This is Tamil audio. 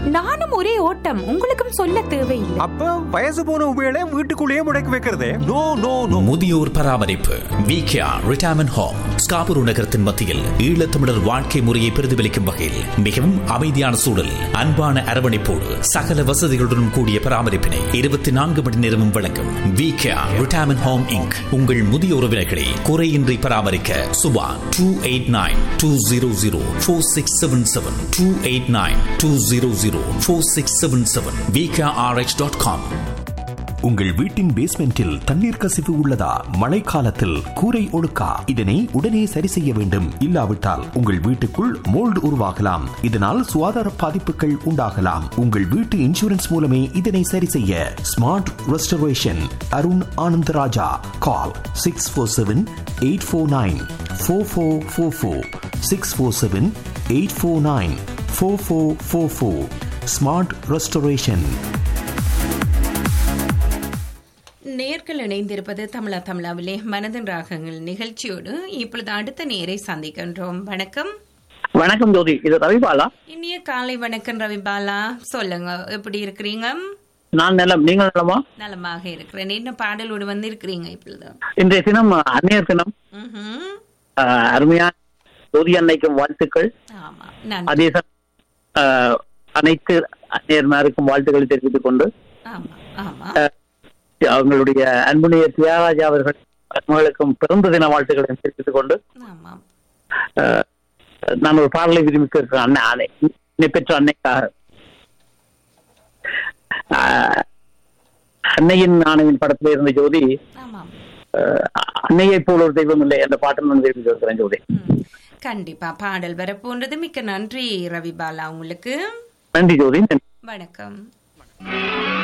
நானும் ஒரே ஓட்டம் உங்களுக்கும் சொல்ல தேவையில்லை அப்ப வயசு போன உபயோக வீட்டுக்குள்ளேயே முடக்கி வைக்கிறதே நோ நோ நோ முதியோர் பராமரிப்பு விகேஆர் ரிட்டையர்மெண்ட் ஹோம் ஸ்காபூர் நகரத்தின் மத்தியில் ஈழத்தமிழர் வாழ்க்கை முறையை பிரதிபலிக்கும் வகையில் மிகவும் அமைதியான சூழல் அன்பான அரவணைப்போடு சகல வசதிகளுடன் கூடிய பராமரிப்பினை இருபத்தி நான்கு மணி நேரமும் வழங்கும் விகேஆர் ரிட்டையர்மெண்ட் ஹோம் இங்க் உங்கள் முதிய உறவினர்களை குறையின்றி பராமரிக்க Suba two eight nine two zero zero four six seven seven two eight nine two zero zero four six seven seven VKRH dot com உங்கள் வீட்டின் பேஸ்மெண்டில் தண்ணீர் கசிவு உள்ளதா மழைக்காலத்தில் கூரை ஒழுக்கா இதனை உடனே சரி செய்ய வேண்டும் இல்லாவிட்டால் உங்கள் வீட்டுக்குள் மோல்டு உருவாகலாம் இதனால் சுகாதார பாதிப்புகள் உண்டாகலாம் உங்கள் வீட்டு இன்சூரன்ஸ் மூலமே இதனை சரி செய்ய smart restoration Arun Anandaraja call six four seven eight four nine four four four four six four seven eight four nine four four four four smart restoration நேர்கள் இணைந்திருப்பது தமிழா தமிழாவிலே மனதின் ராகங்கள் நிகழ்ச்சியோடு இப்பொழுது அடுத்த நேரை சந்திக்கின்றோம் வணக்கம் வணக்கம் ஜோதி இது ரவிபாலா இனிய காலை வணக்கம் ரவிபாலா சொல்லுங்க எப்படி இருக்கிறீங்க நான் நலம் நீங்கள் நலமா நலமாக இருக்கிறேன் என்ன பாடலோடு வந்து இருக்கிறீங்க இப்பொழுது இன்றைய தினம் அந்நியர் தினம் ம்ஹும். ஆஹ், அருமையான ஜோதி அன்னைக்கும் வாழ்த்துக்கள் ஆமா நன்றி அதே சமயம் ஆஹ், அனைத்து அந்நியர்மாருக்கும் வாழ்த்துக்களை தெரிவித்துக் கொண்டு ஆமா ஆமா ஆஹ், அவங்களுடைய அன்புடைய தியாகராஜா அவர்கள் அவர்களுக்கும் பிறந்த தின வாழ்த்துக்களை தெரிவித்துக் கொண்டு ஆமா ஆஹ், நான் ஒரு பாடலை விரும்பி இருக்கிறேன் அன்னை அன்னை என்னை பெற்ற அன்னைக்காக ஆஹ், அன்னையின் ஆணையின் படத்தில் இருந்த ஜோதி ஆமா ஆஹ், அன்னையைப் போல் ஒரு தெய்வம் இல்லை என்ற பாட்டை நான் விரும்பி இருக்கிறேன் ஜோதி ம். கண்டிப்பா பாடல் வரப்போன்றது மிக்க நன்றி ரவிபாலா உங்களுக்கு நன்றி ஜோதி வணக்கம்